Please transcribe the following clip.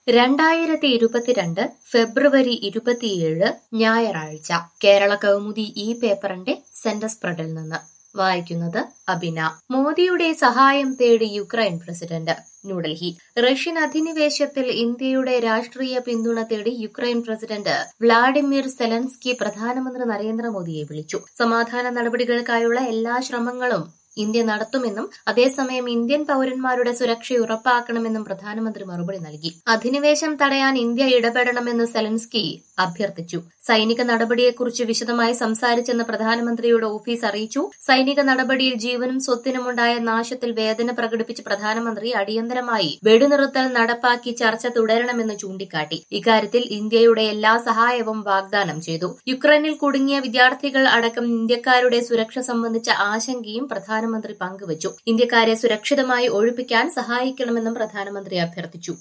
രണ്ടായിരത്തി ഇരുപത്തിരണ്ട് ഫെബ്രുവരി ഇരുപത്തിയേഴ് ഞായറാഴ്ച കേരള കൗമുദി ഈ പേപ്പറിന്റെ സെന്റർ സ്പ്രെഡിൽ നിന്ന് വായിക്കുന്നത് അബിന മോദിയുടെ സഹായം തേടി യുക്രൈൻ പ്രസിഡന്റ് ന്യൂഡൽഹി റഷ്യൻ അധിനിവേശത്തിൽ ഇന്ത്യയുടെ രാഷ്ട്രീയ പിന്തുണ തേടി യുക്രൈൻ പ്രസിഡന്റ് വ്ളാഡിമിർ സെലൻസ്കി പ്രധാനമന്ത്രി നരേന്ദ്രമോദിയെ വിളിച്ചു സമാധാന നടപടികൾക്കായുള്ള എല്ലാ ശ്രമങ്ങളും ഇന്ത്യ നടത്തുമെന്നും അതേസമയം ഇന്ത്യൻ പൌരന്മാരുടെ സുരക്ഷ ഉറപ്പാക്കണമെന്നും പ്രധാനമന്ത്രി മറുപടി നൽകി അധിനിവേശം തടയാൻ ഇന്ത്യ ഇടപെടണമെന്ന് സെലൻസ്കി അഭ്യർത്ഥിച്ചു സൈനിക നടപടിയെക്കുറിച്ച് വിശദമായി സംസാരിച്ചെന്ന് പ്രധാനമന്ത്രിയുടെ ഓഫീസ് അറിയിച്ചു സൈനിക നടപടിയിൽ ജീവനും സ്വത്തിനുമുണ്ടായ നാശത്തിൽ വേദന പ്രകടിപ്പിച്ച പ്രധാനമന്ത്രി അടിയന്തരമായി വെടിനിർത്തൽ നടപ്പാക്കി ചർച്ച തുടരണമെന്ന് ചൂണ്ടിക്കാട്ടി ഇക്കാര്യത്തിൽ ഇന്ത്യയുടെ എല്ലാ സഹായവും വാഗ്ദാനം ചെയ്തു യുക്രൈനിൽ കുടുങ്ങിയ വിദ്യാർത്ഥികൾ അടക്കം ഇന്ത്യക്കാരുടെ സുരക്ഷ സംബന്ധിച്ച ആശങ്കയും പ്രധാനമന്ത്രി പങ്കുവച്ചു ഇന്ത്യക്കാരെ സുരക്ഷിതമായി ഒഴിപ്പിക്കാൻ സഹായിക്കണമെന്നും പ്രധാനമന്ത്രി അഭ്യർത്ഥിച്ചു